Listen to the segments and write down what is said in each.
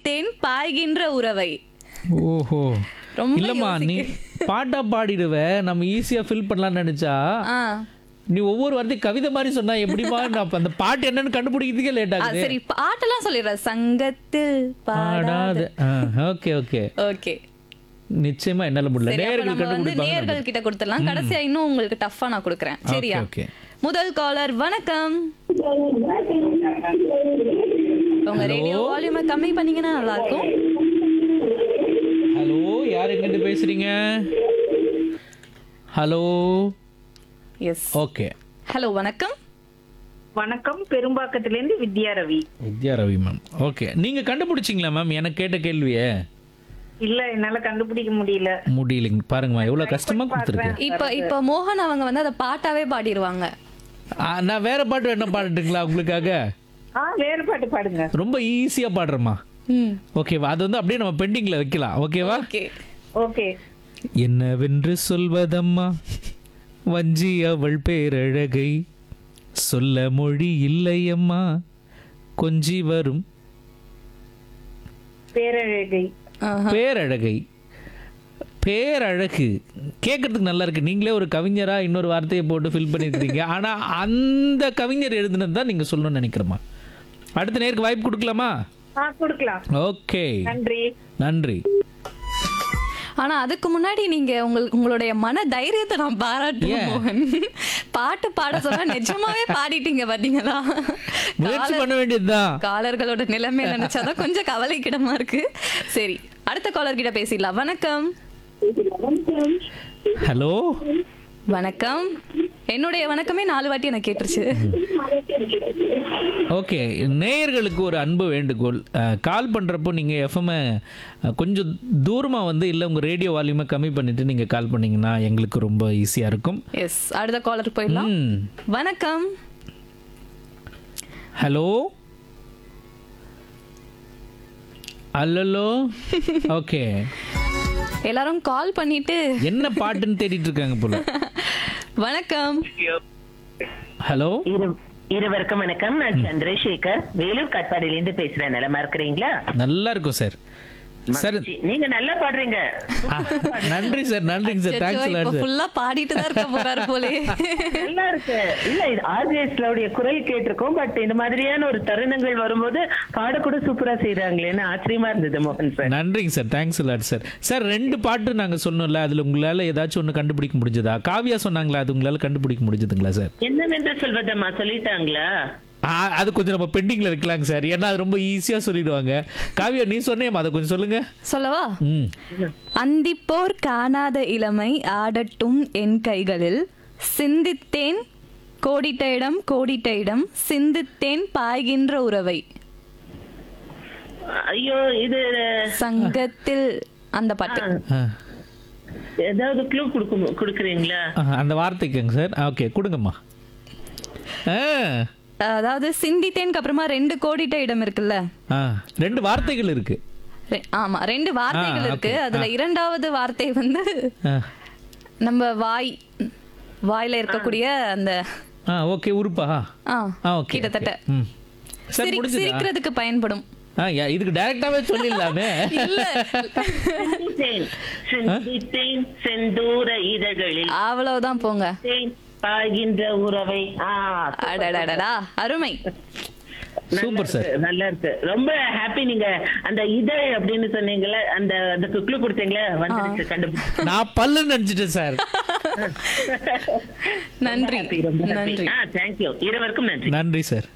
சிந்தித்தேன் பாய்கின்ற உறவை ஓஹோ ரொம்ப இல்லம்மா நீ பாட்டா பாடிடுவ நம்ம ஈஸியா ஃபில் பண்ணலாம்னு நினைச்சா ஆ நீ ஒவ்வொரு வார்த்தையும் கவிதை மாதிரி சொன்னா எப்படிமா நான் அப்ப அந்த பாட்டு என்னன்னு கண்டுபிடிக்கிறதுக்கே லேட் ஆ, ஆகுது சரி பாட்டெல்லாம் சொல்லிடுறேன் சங்கத்தில் பாடாத பாடாது ஓகே ஓகே ஓகே நிச்சயமா என்னால முடியல சரி அப்ப நேயர்கள் நம்ம வந்து கண்டுபிடிப்பாங்க நேயர்கள் கிட்ட கொடுத்துடலாம் கடைசியா இன்னும் உங்களுக்கு டஃப்பா நான் கொடுக்குறேன் சரியா ஓகே முதல் காலர் வணக்கம் உங்க ரேடியோ வால்யூமை கம்மி பண்ணீங்கன்னா நல்லா இருக்கும் ஹலோ யார் எங்கிட்டு பேசுறீங்க ஹலோ எஸ் ஓகே ஹலோ வணக்கம் வணக்கம் பெரும்பாக்கத்திலேருந்து வித்யா ரவி வித்யா ரவி மேம் ஓகே நீங்க கண்டுபிடிச்சிங்களா மேம் எனக்கு கேட்ட கேள்வியே இல்ல என்னால கண்டுபிடிக்க முடியல முடியலைங்க பாருங்கம்மா எவ்வளவு கஷ்டமா கொடுத்துருக்கேன் இப்ப இப்ப மோகன் அவங்க வந்து அதை பாட்டாவே பாடிடுவாங்க ஆ, நான் வேற பாட்டு என்ன பாடட்டுங்களா உங்களுக்காக ஆ வேற பாட்டு பாடுங்க ரொம்ப ஈஸியா பாடுறேம்மா ம் ஓகேவா அது வந்து அப்படியே நம்ம பெண்டிங்ல வைக்கலாம் ஓகேவா ஓகே ஓகே என்னவென்று சொல்வதம்மா வஞ்சி அவள் பேரழகை சொல்ல மொழி இல்லையம்மா கொஞ்சி வரும் பேரழகை பேரழகை பேரழகு கேட்கறதுக்கு நல்லா இருக்கு நீங்களே ஒரு கவிஞரா இன்னொரு வார்த்தையை போட்டு ஃபில் பண்ணியிருக்கிறீங்க ஆனா அந்த கவிஞர் எழுதுனது தான் நீங்க சொல்லணும்னு நினைக்கிறேம்மா அடுத்த நேருக்கு வாய்ப்பு கொடுக்கலாமா ஆ கொடுக்கலாம் ஓகே நன்றி நன்றி ஆனா அதுக்கு முன்னாடி நீங்க உங்கள் உங்களுடைய மன தைரியத்தை நான் பாராட்டுவேன் மோகன் பாட்டு பாட சொன்னா நிஜமாவே பாடிட்டீங்க பாத்தீங்களா முயற்சி பண்ண வேண்டியதுதான் காலர்களோட நிலைமை நினைச்சாதான் கொஞ்சம் கவலைக்கிடமா இருக்கு சரி அடுத்த காலர் கிட்ட பேசிடலாம் வணக்கம் ஹலோ வணக்கம் என்னுடைய வணக்கமே நாலு வாட்டி எனக்கு கேட்டுருச்சு ஓகே நேயர்களுக்கு ஒரு அன்பு வேண்டுகோள் அஹ், கால் பண்ணுறப்போ நீங்கள் எஃப்எம் கொஞ்சம் தூரமாக வந்து இல்லை உங்கள் ரேடியோ வால்யூமை கம்மி பண்ணிவிட்டு நீங்கள் கால் பண்ணீங்கன்னா எங்களுக்கு ரொம்ப ஈஸியாக இருக்கும் எஸ் அடுத்த காலர் போயிடலாம் ம் வணக்கம் ஹலோ அல்லலோ ஓகே எல்லாரும் கால் பண்ணிட்டு என்ன பாட்டுன்னு தேடிட்டு இருக்காங்க போல வணக்கம் ஹலோ இரு இருவருக்கும் வணக்கம் நான் சந்திரசேகர் வேலூர் காட்பாடியில பேசுறேன் நலமா இருக்கிறீங்களா நல்லா இருக்கும் சார் சார் மகிழ்ச்சி. நீங்க நல்லா பாடுறீங்க ஆ, நன்றி சார் நன்றிங்க சார் அச்சச்சோ, தேங்க்ஸ் இப்ப சார் ஃபுல்லா பாடிட்டு தான் இருக்க போறாரு போலே நல்லா இருக்கு இல்ல இது ஆர்ஜிஎஸ்லோடைய குரல் கேட்டிருக்கோம் பட் இந்த மாதிரியான ஒரு தருணங்கள் வரும்போது பாடக்கூட சூப்பரா செய்றாங்களேன்னு ஆச்சரியமா இருந்தது மோகன் சார் நன்றிங்க sir thanks lot sir sir ரெண்டு பாட்டு நாங்கள் சொன்னோம்ல அதில் உங்களால் ஏதாச்சும் ஒன்று கண்டுபிடிக்க முடிஞ்சதா காவியா சொன்னாங்களா அது உங்களால் கண்டுபிடிக்க முடிஞ்சதுங்களா சார் என்னவென்று சொல்வதம்மா சொல்லிட்டாங்களா ஆ, அது கொஞ்சம் நம்ம பெண்டிங்கில் வைக்கலாங்க சார் ஏன்னா அது ரொம்ப ஈஸியாக சொல்லிடுவாங்க காவியா நீ சொன்னேம்மா அதை கொஞ்சம் சொல்லுங்க சொல்லவா ம் அந்திப்போர் காணாத இளமை ஆடட்டும் என் கைகளில் சிந்தித்தேன் கோடிட்ட இடம் கோடிட்ட இடம் சிந்தித்தேன் பாய்கின்ற உறவை ஐயோ இது சங்கத்தில் அந்த பாட்டு ஆ. ஏதாவது க்ளூ கொடுக்கும் கொடுக்குறீங்களா ஆ, அந்த வார்த்தைக்குங்க சார் ஓகே கொடுங்கம்மா ஆ அதாவது சிந்தித்தேனுக்கு அப்புறமா ரெண்டு கோடிட்ட இடம் இருக்குல்ல ஆ ரெண்டு வார்த்தைகள் இருக்கு ரெ- ஆமா ரெண்டு வார்த்தைகள் ஆ, இருக்கு okay. அதுல இரண்டாவது வார்த்தை வந்து ஆ நம்ம வாய் வாயில இருக்கக்கூடிய அந்த ஆ ஓகே உறுப்பா ஆ ஆ ஓகே கிட்டத்தட்ட ம் சார் சிரி- முடிஞ்சதா சிரிக்கிறதுக்கு பயன்படும் ஆ யா- இதுக்கு டைரக்டாவே சொல்லிடலாமே இல்ல சிந்தித்தேன் சிந்தித்தேன் செந்தூர இதழ்களில் அவ்வளவுதான் போங்க தேன் பாய்கின்ற உறவை ஆ அடடடடா அருமை சூப்பர் சார் நல்லா இருக்கு ரொம்ப ஹாப்பி நீங்க அந்த இதழ் அப்படின்னு சொன்னீங்கல்ல அந்த அந்த குக்ளு கொடுத்தீங்களே வந்துருச்சு கண்டுபிடிச்சு நான் பல்லு நினைச்சிட்டேன் சார் நன்றி happy, ரொம்ப happy. நன்றி ஆ தேங்க்யூ இருவருக்கும் நன்றி நன்றி சார்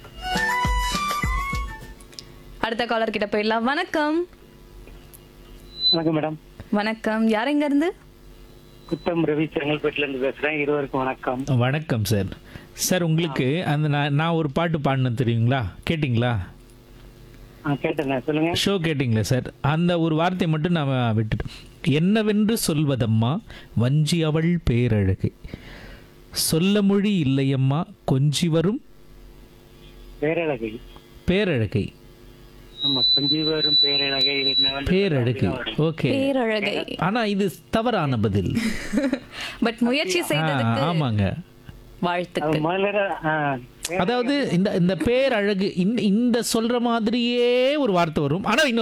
அடுத்த காலர் கிட்ட போயிடலாம் வணக்கம் வணக்கம் மேடம் வணக்கம் யார் எங்க இருந்து குத்தம் ரவி செங்கல்பட்டுல இருந்து பேசுறேன் இருவருக்கும் வணக்கம் வணக்கம் சார் சார் உங்களுக்கு அந்த நான் நான் ஒரு பாட்டு பாடினேன் தெரியுங்களா கேட்டிங்களா ஆ, கேட்டேன் சொல்லுங்க ஷோ கேட்டிங்களா சார் அந்த ஒரு வார்த்தையை மட்டும் நான் விட்டுட்டேன் என்னவென்று சொல்வதம்மா வஞ்சி அவள் பேரழகை சொல்ல மொழி இல்லையம்மா கொஞ்சி வரும் பேரழகை பேரழகை ஆமா கொஞ்சம் பேரழகை இது என்ன வந்து பேரழகை ஓகே பேரழகை ஆனா இது தவறான பதில் பட் முயற்சி ஆ, செய்ததுக்கு ஆமாங்க வாழ்த்துக்கள் அது முதல்ல ஆ, அதாவது இந்த இந்த பேரழகு இந்த இந்த சொல்ற மாதிரியே ஒரு வார்த்தை வரும் ஆனா இன்னொரு